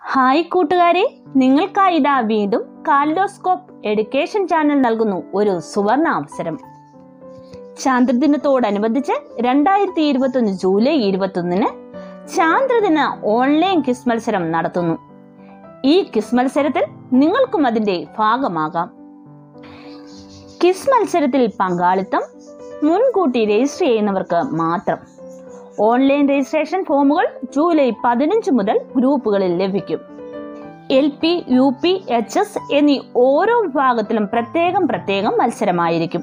hi കൂട്ടുകാരെ നിങ്ങൾക്കായി ഇതാ വീണ്ടും കാലിഡോസ്കോപ്പ് എഡ്യൂക്കേഷൻ ചാനൽ നൽകുന്നു ഒരു സുവർണ അവസരം ചാന്ദ്രദിനത്തോടനുബന്ധിച്ച് രണ്ടായിരത്തി ഇരുപത്തൊന്ന് ജൂലൈ ഇരുപത്തൊന്നിന് ചാന്ദ്രദിന ഓൺലൈൻ ക്വിസ് മത്സരം നടത്തുന്നു ഈ ക്വിസ് മത്സരത്തിൽ നിങ്ങൾക്കും അതിന്റെ ഭാഗമാകാം ക്വിസ് മത്സരത്തിൽ പങ്കാളിത്തം മുൻകൂട്ടി രജിസ്റ്റർ ചെയ്യുന്നവർക്ക് മാത്രം ഓൺലൈൻ രജിസ്ട്രേഷൻ ഫോമുകൾ ജൂലൈ പതിനഞ്ച് മുതൽ ഗ്രൂപ്പുകളിൽ ലഭിക്കും L P U P H S എന്നീ ഓരോ വിഭാഗത്തിലും പ്രത്യേകം പ്രത്യേകം മത്സരമായിരിക്കും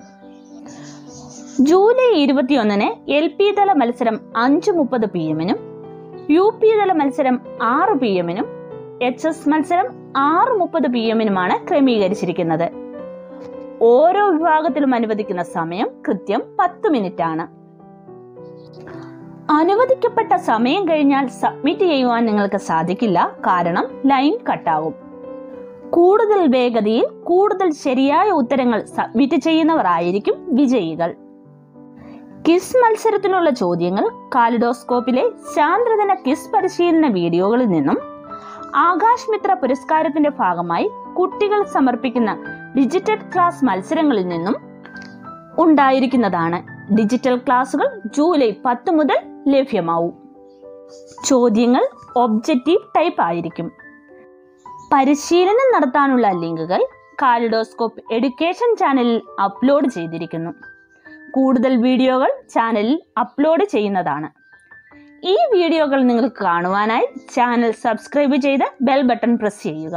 ജൂലൈ ഇരുപത്തിയൊന്നിന് എൽ പി തല മത്സരം അഞ്ച് മുപ്പത് പി എമ്മിനും യു പി തല മത്സരം ആറ് പി എമ്മിനും എച്ച് എസ് മത്സരം ആറ് മുപ്പത് പി എമ്മിനുമാണ് ക്രമീകരിച്ചിരിക്കുന്നത് ഓരോ വിഭാഗത്തിലും അനുവദിക്കുന്ന സമയം കൃത്യം പത്ത് മിനിറ്റ് ആണ് അനുവദിക്കപ്പെട്ട സമയം കഴിഞ്ഞാൽ സബ്മിറ്റ് ചെയ്യുവാൻ നിങ്ങൾക്ക് സാധിക്കില്ല കാരണം ലൈൻ കട്ടാവും കൂടുതൽ വേഗതയിൽ കൂടുതൽ ശരിയായ ഉത്തരങ്ങൾ സബ്മിറ്റ് ചെയ്യുന്നവർ ആയിരിക്കും വിജയികൾ കിസ് മത്സരത്തിനുള്ള ചോദ്യങ്ങൾ കാലിഡോസ്കോപ്പിലെ ചാന്ദ്രദിന കിസ് പരിശീലന വീഡിയോകളിൽ നിന്നും ആകാശ് മിത്ര പുരസ്കാരത്തിന്റെ ഭാഗമായി കുട്ടികൾ സമർപ്പിക്കുന്ന ഡിജിറ്റൽ ക്ലാസ് മത്സരങ്ങളിൽ നിന്നും ഉണ്ടായിരിക്കുന്നതാണ് ഡിജിറ്റൽ ക്ലാസുകൾ ജൂലൈ പത്ത് മുതൽ ലഭ്യമാവും ചോദ്യങ്ങൾ ഒബ്ജക്റ്റീവ് ടൈപ്പ് ആയിരിക്കും പരിശീലനം നടത്താനുള്ള ലിങ്കുകൾ കാലിഡോസ്കോപ്പ് എഡ്യൂക്കേഷൻ ചാനലിൽ അപ്ലോഡ് ചെയ്തിരിക്കുന്നു കൂടുതൽ വീഡിയോകൾ ചാനലിൽ അപ്ലോഡ് ചെയ്യുന്നതാണ് ഈ വീഡിയോകൾ നിങ്ങൾക്ക് കാണുവാനായി ചാനൽ സബ്സ്ക്രൈബ് ചെയ്ത് ബെൽ ബട്ടൺ പ്രസ് ചെയ്യുക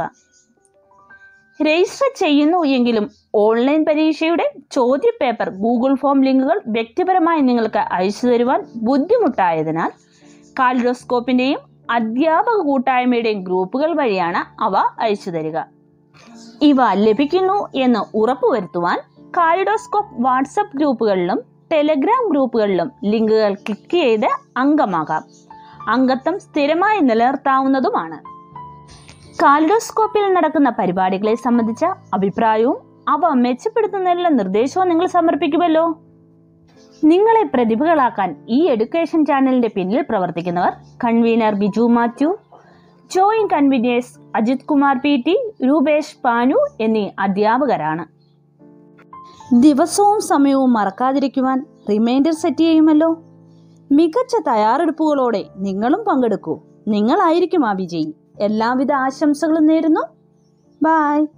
രജിസ്റ്റർ ചെയ്യുന്നു എങ്കിലും ഓൺലൈൻ പരീക്ഷയുടെ ചോദ്യപേപ്പർ ഗൂഗിൾ ഫോം ലിങ്കുകൾ വ്യക്തിപരമായി നിങ്ങൾക്ക് അയച്ചു തരുവാൻ ബുദ്ധിമുട്ടായതിനാൽ കാലിഡോസ്കോപ്പിൻ്റെയും അധ്യാപക കൂട്ടായ്മയുടെയും ഗ്രൂപ്പുകൾ വഴിയാണ് അവ അയച്ചു തരിക ഇവ ലഭിക്കുന്നു എന്ന് ഉറപ്പുവരുത്തുവാൻ കാലിഡോസ്കോപ്പ് വാട്സപ്പ് ഗ്രൂപ്പുകളിലും ടെലഗ്രാം ഗ്രൂപ്പുകളിലും ലിങ്കുകൾ ക്ലിക്ക് ചെയ്ത് അംഗമാകാം അംഗത്വം സ്ഥിരമായി നിലനിർത്താവുന്നതുമാണ് കാലിഡോസ്കോപ്പിൽ നടക്കുന്ന പരിപാടികളെ സംബന്ധിച്ച അഭിപ്രായവും അവ മെച്ചപ്പെടുത്തുന്നതിനുള്ള നിർദ്ദേശവും നിങ്ങൾ സമർപ്പിക്കുമല്ലോ നിങ്ങളെ പ്രതിഭകളാക്കാൻ ഈ എഡ്യൂക്കേഷൻ ചാനലിന്റെ പിന്നിൽ പ്രവർത്തിക്കുന്നവർ convener Biju Mathew joint conveners Ajith Kumar P T Rupesh Panu എന്നീ അധ്യാപകരാണ് ദിവസവും സമയവും മറക്കാതിരിക്കുവാൻ റിമൈൻഡർ സെറ്റ് ചെയ്യുമല്ലോ മികച്ച തയ്യാറെടുപ്പുകളോടെ നിങ്ങളും പങ്കെടുക്കൂ നിങ്ങളായിരിക്കും ആ വിജയി എല്ലാവിധ ആശംസകളും നേരുന്നു ബായ്